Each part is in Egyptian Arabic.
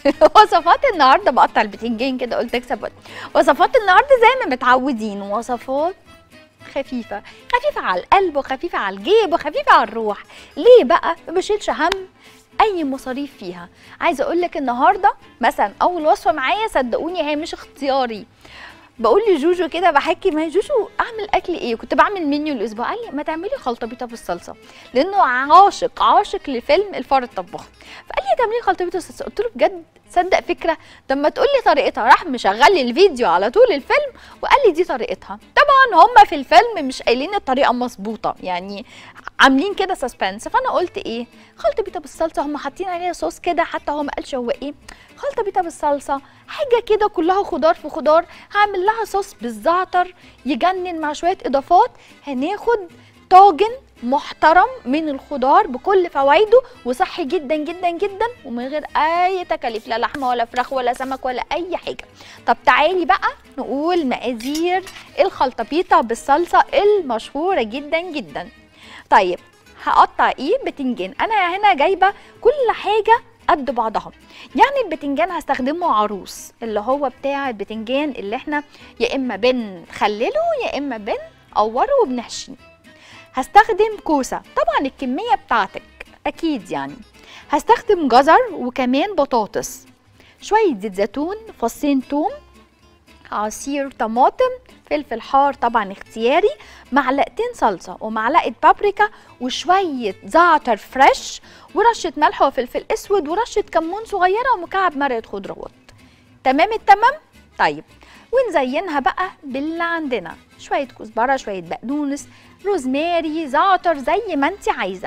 وصفات النهارده بقطع البتنجان كده قلت اكسب وقت وصفات النهارده زي ما متعودين وصفات خفيفه خفيفه على القلب وخفيفه على الجيب وخفيفه على الروح ليه بقى ما بشيلش هم اي مصاريف فيها عايزه اقول لك النهارده مثلا اول وصفه معايا صدقوني هي مش اختياري بقول لجوجو كده بحكي ما جوجو اعمل اكل ايه كنت بعمل منيو الاسبوع قال لي ما تعملي خلطه بيضه بالصلصه لانه عاشق عاشق لفيلم الفار الطباخ فقال لي تعملي خلطه بيضه بالصلصه قلت له بجد تصدق فكره طب ما تقول لي طريقتها راح مشغل لي الفيديو على طول الفيلم وقال لي دي طريقتها طبعا هم في الفيلم مش قايلين الطريقه مظبوطه يعني عاملين كده سسبنس فانا قلت ايه خلطه بيضه بالصلصه هم حاطين عليها صوص كده حتى هو ما قالش هو ايه خلطه بيضه بالصلصه حاجه كده كلها خضار في خضار هعمل لها صوص بالزعتر يجنن مع شويه اضافات هناخد طاجن محترم من الخضار بكل فوائده وصحي جدا جدا جدا ومن غير اي تكاليف لا لحمه ولا فراخ ولا سمك ولا اي حاجه طب تعالي بقى نقول مقادير الخلطه بيضه بالصلصه المشهوره جدا جدا طيب هقطع ايه بتنجان انا هنا جايبه كل حاجه قد بعضها يعني البتنجان هستخدمه عروس اللي هو بتاع البتنجان اللي احنا يا اما بنخلله يا اما بنقوره وبنحشيه هستخدم كوسه طبعا الكميه بتاعتك اكيد يعني هستخدم جزر وكمان بطاطس شويه زيت زيتون فصين توم عصير طماطم فلفل حار طبعا اختياري معلقتين صلصه ومعلقه بابريكا وشويه زعتر فريش ورشه ملح وفلفل اسود ورشه كمون صغيره ومكعب مرقه خضروات تمام التمام طيب ونزينها بقى باللي عندنا شويه كزبره شويه بقدونس روزماري زعتر زي ما انت عايزه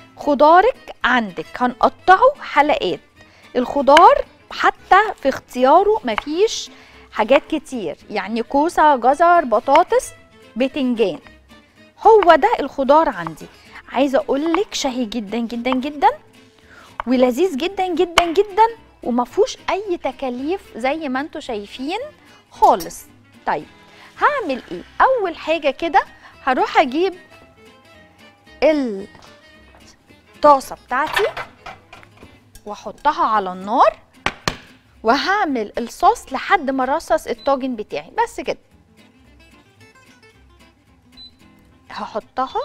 خضارك عندك هنقطعه حلقات الخضار حتى في اختياره مفيش حاجات كتير يعني كوسه جزر بطاطس بتنجان هو ده الخضار عندي عايزه اقول لك شهي جدا جدا جدا ولذيذ جدا جدا جدا وما فيهوش اي تكاليف زي ما انتم شايفين خالص طيب هعمل ايه اول حاجه كده هروح اجيب الطاسه بتاعتي واحطها على النار وهعمل الصوص لحد ما رصص الطاجن بتاعي بس كده هحطها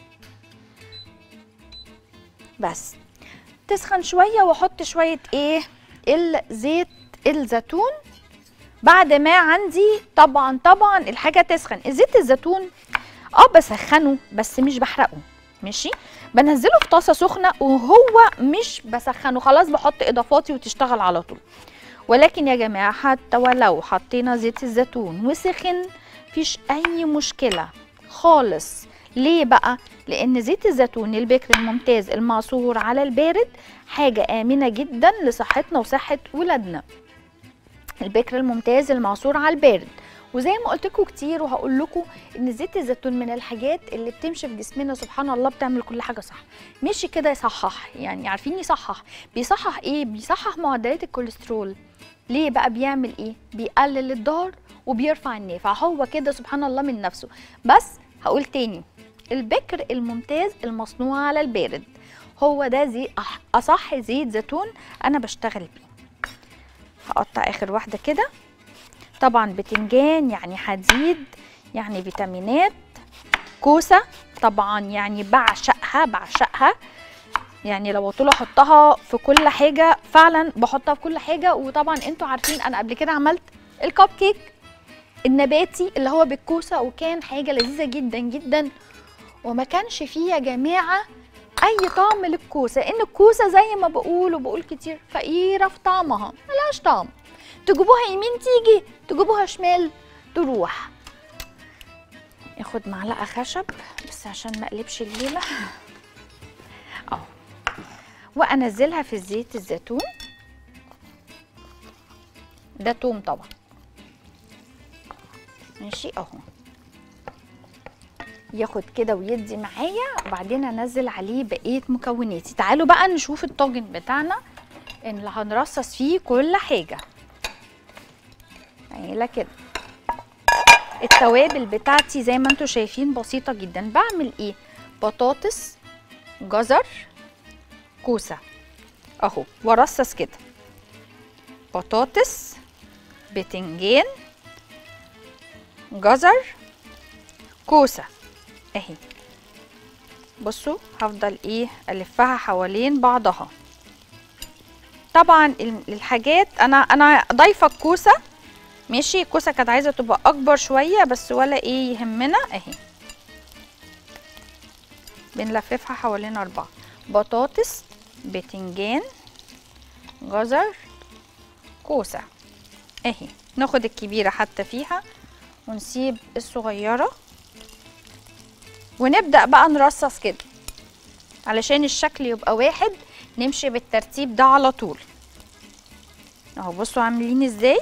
بس تسخن شويه واحط شويه ايه الزيت الزيتون بعد ما عندي طبعا طبعا الحاجه تسخن زيت الزيتون اه بسخنه بس مش بحرقه ماشي بنزله في طاسه سخنه وهو مش بسخنه خلاص بحط اضافاتي وتشتغل على طول ولكن يا جماعه حتى ولو حطينا زيت الزيتون وسخن مفيش اي مشكله خالص ليه بقى لان زيت الزيتون البكر الممتاز المعصور على البارد حاجه امنه جدا لصحتنا وصحه ولادنا البكر الممتاز المعصور على البارد وزي ما قلت لكم كتير وهقول لكم ان زيت الزيتون من الحاجات اللي بتمشي في جسمنا سبحان الله بتعمل كل حاجه صح مشي كده يصحح يعني عارفين يصحح بيصحح ايه بيصحح معدلات الكوليسترول ليه بقى بيعمل ايه بيقلل الضار وبيرفع النافع هو كده سبحان الله من نفسه بس هقول تاني البكر الممتاز المصنوع على البارد هو ده زي اصح زيت زيتون انا بشتغل بيه هقطع اخر واحده كده طبعا بتنجان يعني حديد يعني فيتامينات كوسه طبعا يعني بعشقها بعشقها يعني لو قلت له احطها في كل حاجه فعلا بحطها في كل حاجه وطبعا انتوا عارفين انا قبل كده عملت الكب كيك النباتي اللي هو بالكوسه وكان حاجه لذيذه جدا جدا وما كانش فيه يا جماعه اي طعم للكوسه ان الكوسه زي ما بقول وبقول كتير فقيره في طعمها ملهاش طعم تجيبوها يمين تيجي تجيبوها شمال تروح اخد معلقه خشب بس عشان ما اقلبش الليله اهو وانزلها في زيت الزيتون ده توم طبعا ماشي اهو ياخد كده ويدي معايا وبعدين انزل عليه بقيه مكوناتي تعالوا بقى نشوف الطاجن بتاعنا اللي هنرصص فيه كل حاجه عيله كده التوابل بتاعتي زي ما انتم شايفين بسيطه جدا بعمل ايه بطاطس جزر كوسه اهو وارصص كده بطاطس بتنجان جزر كوسه اهي بصوا هفضل ايه الفها حوالين بعضها طبعا ال- الحاجات انا انا ضايفه الكوسه ماشي الكوسه كانت عايزه تبقى اكبر شويه بس ولا ايه يهمنا اهي بنلففها حوالين اربعه بطاطس بتنجان جزر كوسه اهي ناخد الكبيره حتى فيها ونسيب الصغيره ونبدا بقى نرصص كده علشان الشكل يبقى واحد نمشي بالترتيب ده على طول اهو بصوا عاملين ازاي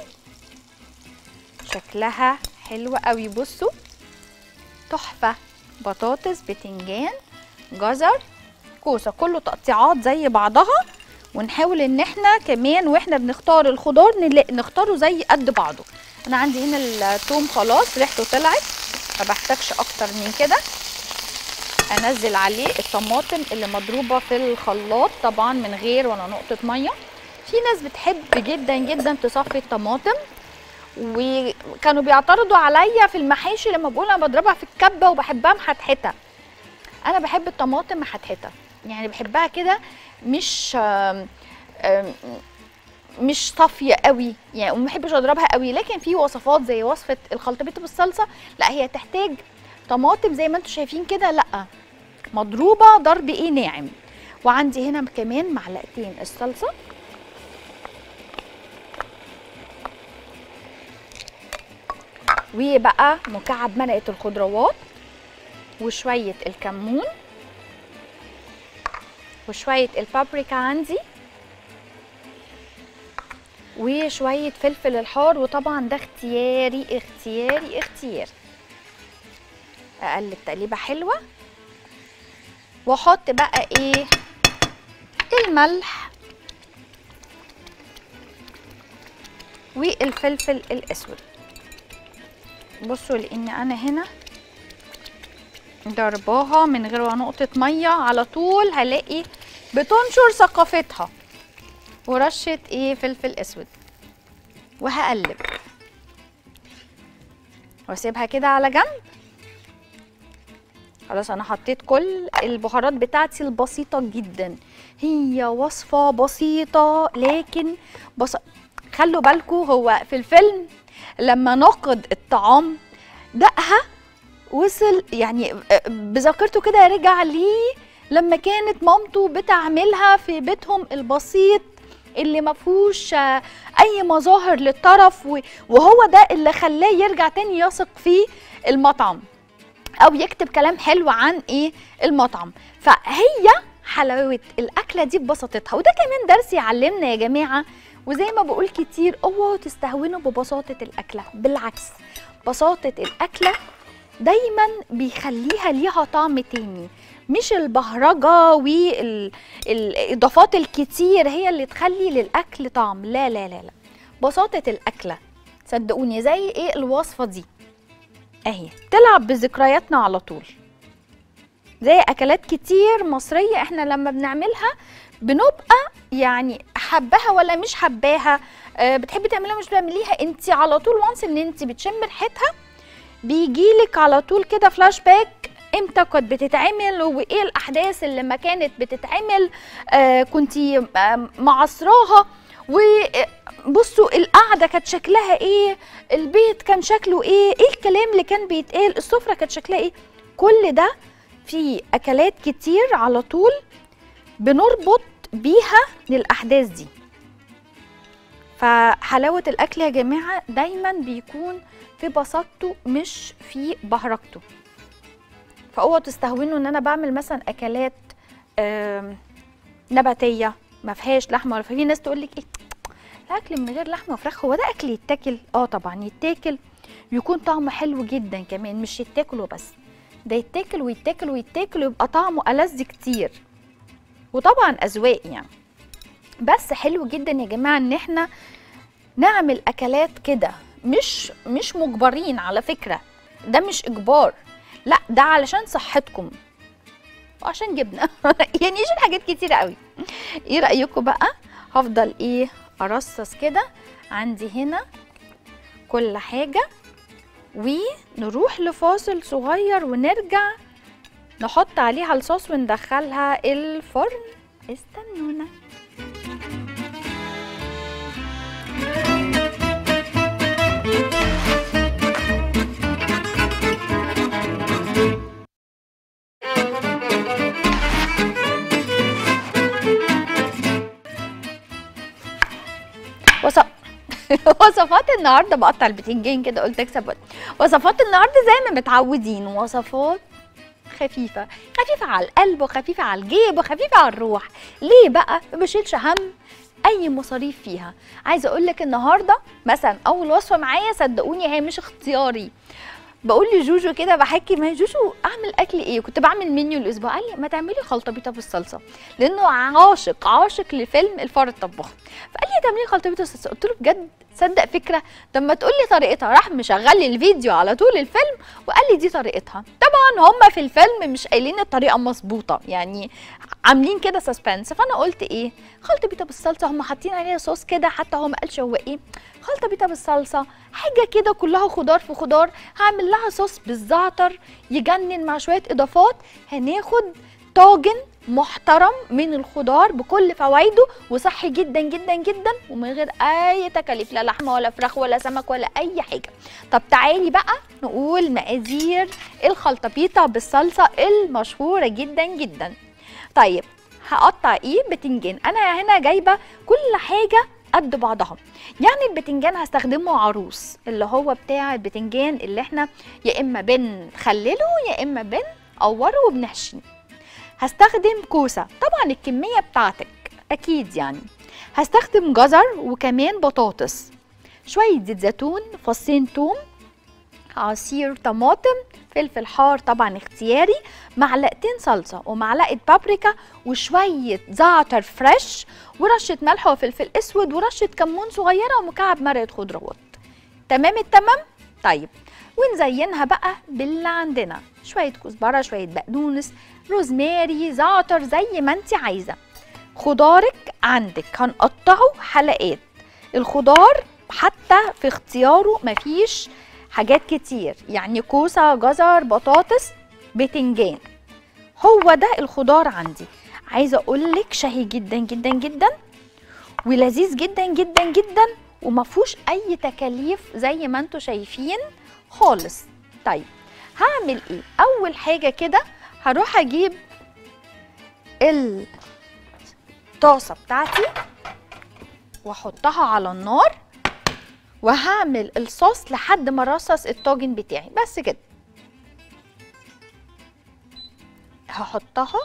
شكلها حلو قوي بصوا تحفه بطاطس بتنجان جزر كوسه كله تقطيعات زي بعضها ونحاول ان احنا كمان واحنا بنختار الخضار نلا- نختاره زي قد بعضه انا عندي هنا الثوم خلاص ريحته طلعت ما بحتاجش اكتر من كده انزل عليه الطماطم اللي مضروبه في الخلاط طبعا من غير ولا نقطه ميه في ناس بتحب جدا جدا تصفي الطماطم وكانوا بيعترضوا عليا في المحاشي لما بقول انا بضربها في الكبه وبحبها محتحته انا بحب الطماطم محتحته يعني بحبها كده مش آم، آم، مش صافيه قوي يعني وما بحبش اضربها قوي لكن في وصفات زي وصفه الخلطبيط بالصلصه لا هي تحتاج طماطم زي ما انتم شايفين كده لا مضروبه ضرب ايه ناعم وعندي هنا كمان معلقتين الصلصه وبقى مكعب مرقه الخضروات وشويه الكمون وشويه البابريكا عندي وشويه فلفل الحار وطبعا ده اختياري اختياري اختياري اقلب تقليبه حلوه واحط بقى ايه الملح والفلفل الاسود بصوا لان انا هنا ضرباها من غير ولا نقطه ميه على طول هلاقي بتنشر ثقافتها ورشه ايه فلفل اسود وهقلب واسيبها كده على جنب خلاص انا حطيت كل البهارات بتاعتي البسيطه جدا هي وصفه بسيطه لكن بس... خلوا بالكم هو في الفيلم لما نقد الطعام دقها وصل يعني بذاكرته كده رجع ليه لما كانت مامته بتعملها في بيتهم البسيط اللي ما فيهوش آه، اي مظاهر للطرف و- وهو ده اللي خلاه يرجع تاني يثق في المطعم او يكتب كلام حلو عن ايه المطعم فهي حلاوه الاكله دي ببساطتها وده كمان درس يعلمنا يا جماعه وزي ما بقول كتير اوعوا تستهونوا ببساطه الاكله بالعكس بساطه الاكله دايما بيخليها ليها طعم تاني مش البهرجه والاضافات الكتير هي اللي تخلي للاكل طعم لا لا لا لا بساطه الاكله صدقوني زي ايه الوصفه دي اهي تلعب بذكرياتنا على طول زي اكلات كتير مصريه احنا لما بنعملها بنبقى يعني حباها ولا مش حباها أه بتحبي تعمليها مش بتعمليها انت على طول وانس ان انت بتشم ريحتها بيجيلك على طول كده فلاش باك امتى كانت بتتعمل وايه الاحداث اللي ما كانت بتتعمل آه كنتي آه معصراها وبصوا القعده كانت شكلها ايه البيت كان شكله ايه ايه الكلام اللي كان بيتقال السفره كانت شكلها ايه كل ده في اكلات كتير على طول بنربط بيها للاحداث دي فحلاوه الاكل يا جماعه دايما بيكون في بساطته مش في بهرجته فاوعوا تستهونوا ان انا بعمل مثلا اكلات آم، نباتيه ما فيهاش لحمه ولا في ناس تقول لك ايه الاكل من غير لحمه وفراخ هو ده اكل يتاكل اه طبعا يتاكل ويكون طعمه حلو جدا كمان مش يتاكل وبس ده يتاكل ويتاكل ويتاكل ويبقى طعمه ألذ كتير وطبعا اذواق يعني بس حلو جدا يا جماعه ان احنا نعمل اكلات كده مش مش مجبرين على فكره ده مش اجبار لا ده علشان صحتكم وعشان جبنه يعني عشان حاجات كتيره قوي ايه رايكم بقى هفضل ايه ارصص كده عندي هنا كل حاجه ونروح لفاصل صغير ونرجع نحط عليها الصوص وندخلها الفرن استنونا وص... وصفات النهارده بقطع البتنجان كده قلت اكسب وقت وصفات النهارده زي ما متعودين وصفات خفيفه خفيفه على القلب وخفيفه على الجيب وخفيفه على الروح ليه بقى ما بشيلش هم اي مصاريف فيها عايزه اقول لك النهارده مثلا اول وصفه معايا صدقوني هي مش اختياري بقول لجوجو كده بحكي ما جوجو اعمل اكل ايه كنت بعمل منيو الاسبوع قال لي ما تعملي خلطه بيضه بالصلصه لانه عاشق عاشق لفيلم الفار الطباخ فقال لي تعملي خلطه بيضه بالصلصه قلت له بجد تصدق فكره طب ما تقول لي طريقتها راح مشغل لي الفيديو على طول الفيلم وقال لي دي طريقتها طبعا هم في الفيلم مش قايلين الطريقه مظبوطه يعني عاملين كده سسبنس فانا قلت ايه خلطه بيضه بالصلصه هم حاطين عليها صوص كده حتى هو ما قالش هو ايه خلطه بيضه بالصلصه حاجه كده كلها خضار في خضار هعمل لها صوص بالزعتر يجنن مع شويه اضافات هناخد طاجن محترم من الخضار بكل فوائده وصحي جدا جدا جدا ومن غير اي تكاليف لا لحمه ولا فراخ ولا سمك ولا اي حاجه طب تعالي بقى نقول مقادير الخلطه بيضه بالصلصه المشهوره جدا جدا طيب هقطع ايه بتنجان انا هنا جايبه كل حاجه قد بعضها يعني البتنجان هستخدمه عروس اللي هو بتاع البتنجان اللي احنا يا اما بنخلله يا اما بنقوره وبنحشيه هستخدم كوسه طبعا الكميه بتاعتك اكيد يعني هستخدم جزر وكمان بطاطس شويه زيت زيتون فصين توم عصير طماطم فلفل حار طبعا اختياري معلقتين صلصه ومعلقه بابريكا وشويه زعتر فريش ورشه ملح وفلفل اسود ورشه كمون صغيره ومكعب مرقه خضروات تمام التمام طيب ونزينها بقى باللي عندنا شويه كزبره شويه بقدونس روزماري زعتر زي ما انت عايزه خضارك عندك هنقطعه حلقات الخضار حتى في اختياره مفيش حاجات كتير يعني كوسه جزر بطاطس بتنجان هو ده الخضار عندي عايزه اقول لك شهي جدا جدا جدا ولذيذ جدا جدا جدا ومفهوش اي تكاليف زي ما انتم شايفين خالص طيب هعمل ايه اول حاجه كده هروح اجيب الطاسه بتاعتي واحطها على النار وهعمل الصوص لحد ما ارصص الطاجن بتاعي بس كده هحطها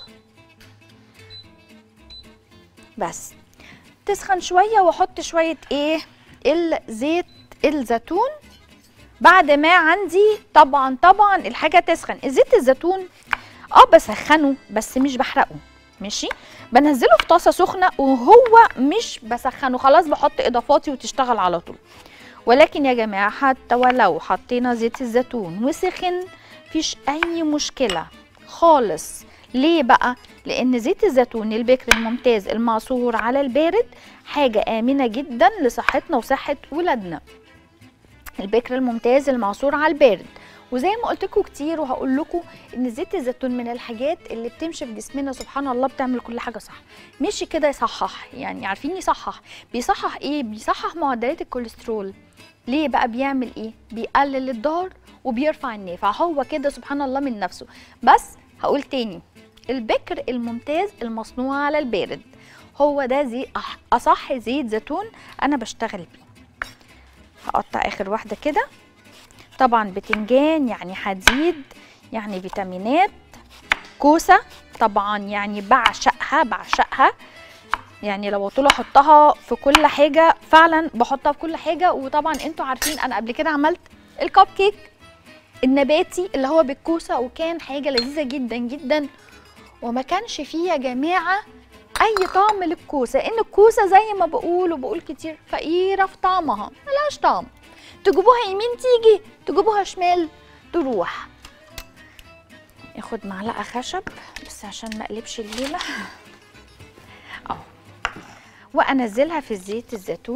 بس تسخن شويه واحط شويه ايه الزيت الزيتون بعد ما عندي طبعا طبعا الحاجه تسخن زيت الزيتون اه بسخنه بس مش بحرقه ماشي بنزله في طاسه سخنه وهو مش بسخنه خلاص بحط اضافاتي وتشتغل على طول ولكن يا جماعه حتى ولو حطينا زيت الزيتون وسخن مفيش اي مشكله خالص ليه بقى لان زيت الزيتون البكر الممتاز المعصور على البارد حاجه امنه جدا لصحتنا وصحه ولادنا البكر الممتاز المعصور على البارد وزي ما قلت لكم كتير وهقول لكم ان زيت الزيتون من الحاجات اللي بتمشي في جسمنا سبحان الله بتعمل كل حاجه صح مشي كده يصحح يعني عارفين يصحح بيصحح ايه بيصحح معدلات الكوليسترول ليه بقى بيعمل ايه بيقلل الضار وبيرفع النافع هو كده سبحان الله من نفسه بس هقول تاني البكر الممتاز المصنوع على البارد هو ده زي اصح زيت زيتون انا بشتغل بيه هقطع اخر واحده كده طبعا بتنجان يعني حديد يعني فيتامينات كوسه طبعا يعني بعشقها بعشقها يعني لو قلت له احطها في كل حاجه فعلا بحطها في كل حاجه وطبعا انتوا عارفين انا قبل كده عملت الكب كيك النباتي اللي هو بالكوسه وكان حاجه لذيذه جدا جدا وما كانش فيه يا جماعه اي طعم للكوسه ان الكوسه زي ما بقول وبقول كتير فقيره في طعمها ملهاش طعم تجيبوها يمين تيجي تجيبوها شمال تروح اخد معلقه خشب بس عشان ما اقلبش الليله اه وانزلها في زيت الزيتون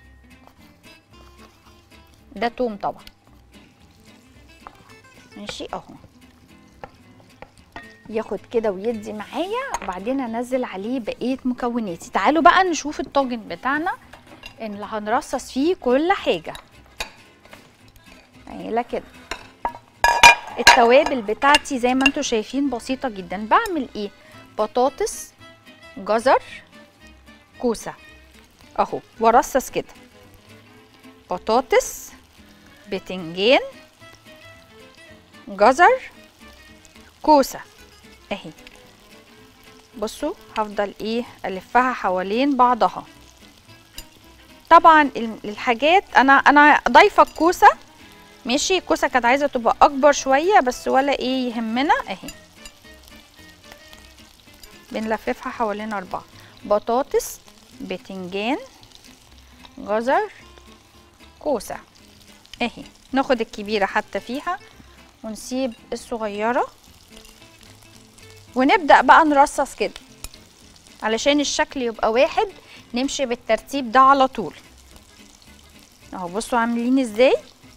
ده توم طبعا ماشي اهو ياخد كده ويدي معايا وبعدين انزل عليه بقيه مكوناتي تعالوا بقى نشوف الطاجن بتاعنا اللي هنرصص فيه كل حاجه عيله كده التوابل بتاعتي زي ما انتم شايفين بسيطه جدا بعمل ايه بطاطس جزر كوسه اهو وارصص كده بطاطس بتنجان جزر كوسه اهي بصوا هفضل ايه الفها حوالين بعضها طبعا ال- الحاجات انا انا ضايفه الكوسه ماشي الكوسه كانت عايزه تبقى اكبر شويه بس ولا ايه يهمنا اهي بنلففها حوالين اربعه بطاطس بتنجان جزر كوسه اهي ناخد الكبيره حتى فيها ونسيب الصغيره ونبدا بقى نرصص كده علشان الشكل يبقى واحد نمشي بالترتيب ده على طول اهو بصوا عاملين ازاي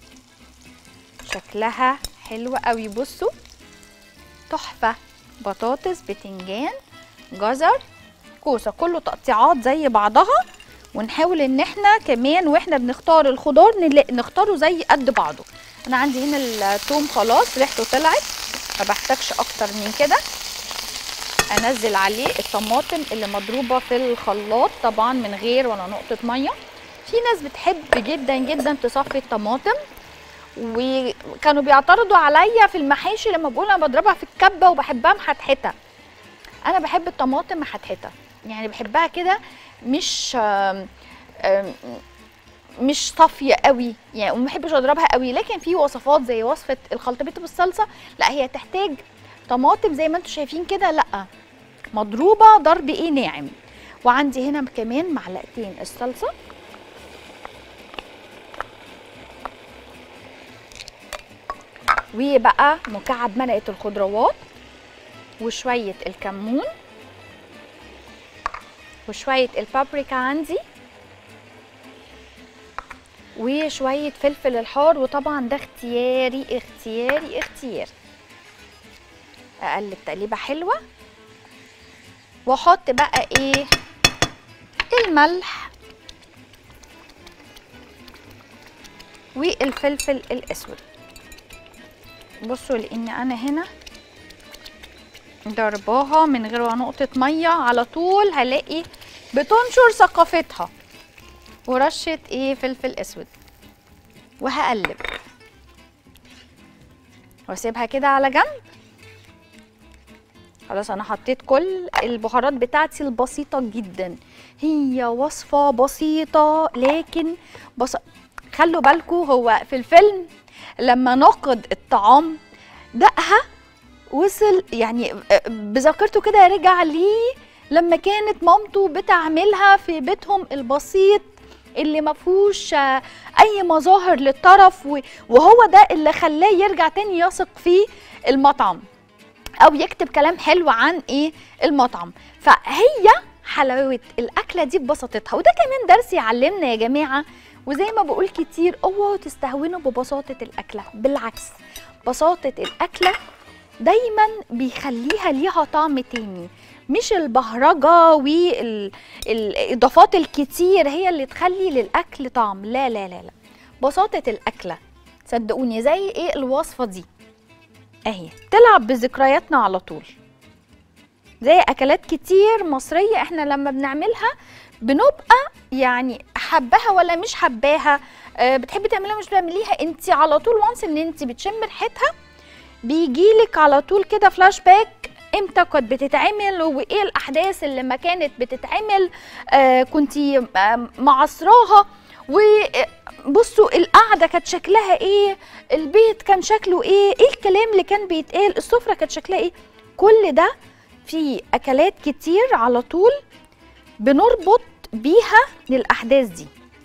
شكلها حلو قوي بصوا تحفه بطاطس بتنجان جزر كوسه كله تقطيعات زي بعضها ونحاول ان احنا كمان واحنا بنختار الخضار نلا- نختاره زي قد بعضه انا عندي هنا الثوم خلاص ريحته طلعت ما بحتاجش اكتر من كده انزل عليه الطماطم اللي مضروبه في الخلاط طبعا من غير ولا نقطه ميه في ناس بتحب جدا جدا تصفي الطماطم وكانوا بيعترضوا عليا في المحاشي لما بقول انا بضربها في الكبه وبحبها محتحته انا بحب الطماطم محتحته يعني بحبها كده مش آم، آم، مش صافيه قوي يعني وما بحبش اضربها قوي لكن في وصفات زي وصفه الخلطبيط بالصلصه لا هي تحتاج طماطم زي ما انتم شايفين كده لا مضروبه ضرب ايه ناعم وعندي هنا كمان معلقتين الصلصه وبقى مكعب مرقه الخضروات وشويه الكمون وشويه البابريكا عندي وشويه فلفل الحار وطبعا ده اختياري اختياري اختياري اقلب تقليبه حلوه واحط بقى ايه الملح والفلفل الاسود بصوا لان انا هنا ضرباها من غير ولا نقطه ميه على طول هلاقي بتنشر ثقافتها ورشه ايه فلفل اسود وهقلب واسيبها كده على جنب خلاص انا حطيت كل البهارات بتاعتي البسيطه جدا هي وصفه بسيطه لكن بص... خلوا بالكم هو في الفيلم لما ناقد الطعام دقها وصل يعني بذاكرته كده رجع ليه لما كانت مامته بتعملها في بيتهم البسيط اللي ما فيهوش آه، اي مظاهر للطرف و- وهو ده اللي خلاه يرجع تاني يثق في المطعم او يكتب كلام حلو عن ايه المطعم فهي حلاوه الاكله دي ببساطتها وده كمان درس يعلمنا يا جماعه وزي ما بقول كتير اوعوا تستهونوا ببساطه الاكله بالعكس بساطه الاكله دايما بيخليها ليها طعم تاني مش البهرجه والاضافات الكتير هي اللي تخلي للاكل طعم لا لا لا لا بساطه الاكله صدقوني زي ايه الوصفه دي اهي تلعب بذكرياتنا على طول زي اكلات كتير مصريه احنا لما بنعملها بنبقى يعني حباها ولا مش حباها أه بتحبي تعمليها مش بتعمليها انت على طول وانس ان انت بتشم ريحتها بيجيلك على طول كده فلاش باك امتى كانت بتتعمل وايه الاحداث اللي ما كانت بتتعمل آه كنتي آه معصراها وبصوا القعده كانت شكلها ايه البيت كان شكله ايه ايه الكلام اللي كان بيتقال السفره كانت شكلها ايه كل ده في اكلات كتير على طول بنربط بيها للاحداث دي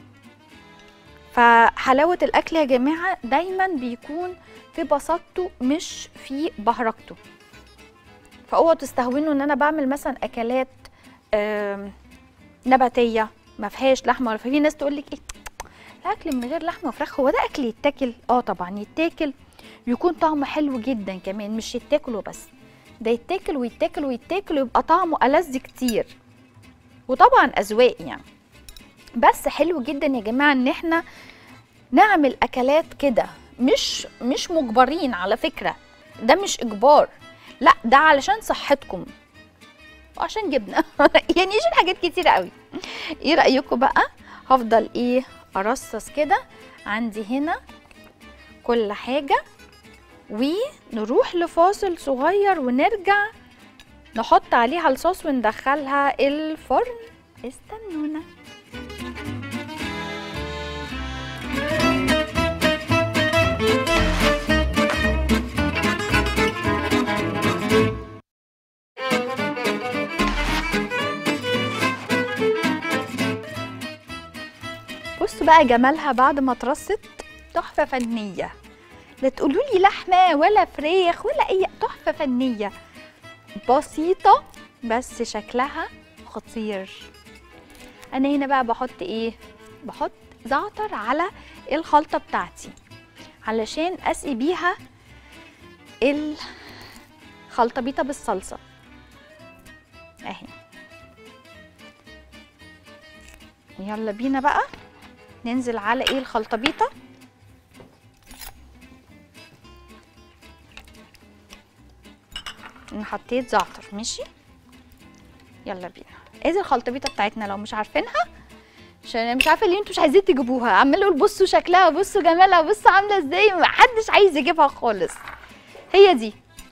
فحلاوه الاكل يا جماعه دايما بيكون في بساطته مش في بهرجته فاوعوا تستهونوا ان انا بعمل مثلا اكلات آم، نباتيه ما فيهاش لحمه ولا في ناس تقول لك ايه الاكل من غير لحمه وفراخ هو ده اكل يتاكل اه طبعا يتاكل يكون طعمه حلو جدا كمان مش يتاكل وبس ده يتاكل ويتاكل ويتاكل ويبقى طعمه ألذ كتير وطبعا اذواق يعني بس حلو جدا يا جماعه ان احنا نعمل اكلات كده مش مش مجبرين على فكره ده مش اجبار لا ده علشان صحتكم وعشان جبنه يعني عشان حاجات كتيره قوي ايه رايكم بقى هفضل ايه ارصص كده عندي هنا كل حاجه ونروح لفاصل صغير ونرجع نحط عليها الصوص وندخلها الفرن استنونا بصوا بقى جمالها بعد ما اترصت تحفه فنيه لا تقولوا لي لحمه ولا فراخ ولا اي تحفه فنيه بسيطه بس شكلها خطير انا هنا بقى بحط ايه بحط زعتر على الخلطه بتاعتي علشان اسقي بيها الخلطبيطه بالصلصه اهي يلا بينا بقى ننزل على ايه الخلطبيطه انا حطيت زعتر ماشي يلا بينا ادي الخلطبيطه بتاعتنا لو مش عارفينها عشان انا مش عارفه ليه انتوا مش عايزين تجيبوها عمال اقول بصوا شكلها بصوا جمالها بصوا عامله ازاي محدش عايز يجيبها خالص هي دي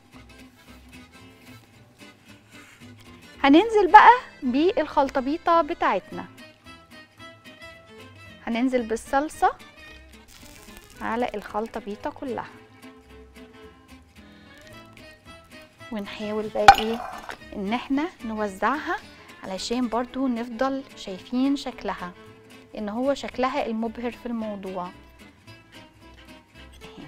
هننزل بقى بالخلطبيطه بتاعتنا هننزل بالصلصه على الخلطبيطه كلها ونحاول بقى ايه ان احنا نوزعها علشان برضو نفضل شايفين شكلها ان هو شكلها المبهر في الموضوع اهي.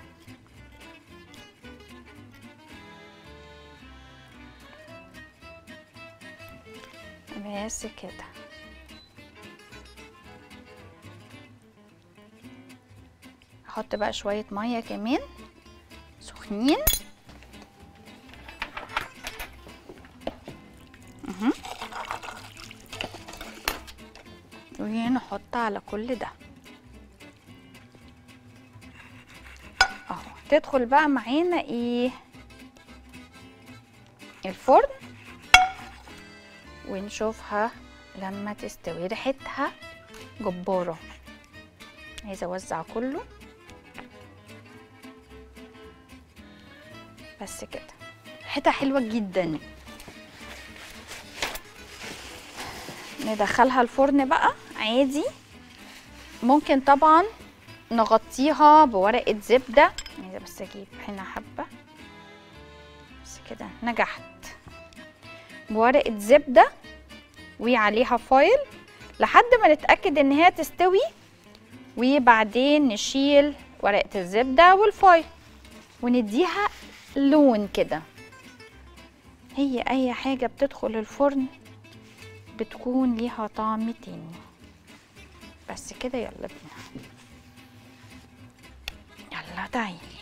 بس كده احط بقى شوية مية كمان سخنين مهم. ونحط على كل ده اهو تدخل بقى معانا ايه الفرن ونشوفها لما تستوي ريحتها جبارة عايزة اوزع كله بس كده ريحتها حلوة جدا ندخلها الفرن بقى عادي ممكن طبعا نغطيها بورقة زبدة عايزة بس اجيب هنا حبة بس كده نجحت بورقة زبدة وعليها فايل لحد ما نتأكد ان هي تستوي وبعدين نشيل ورقة الزبدة والفايل ونديها لون كده هي اي حاجة بتدخل الفرن بتكون ليها طعم تاني بس كده يلا بينا يلا تعالي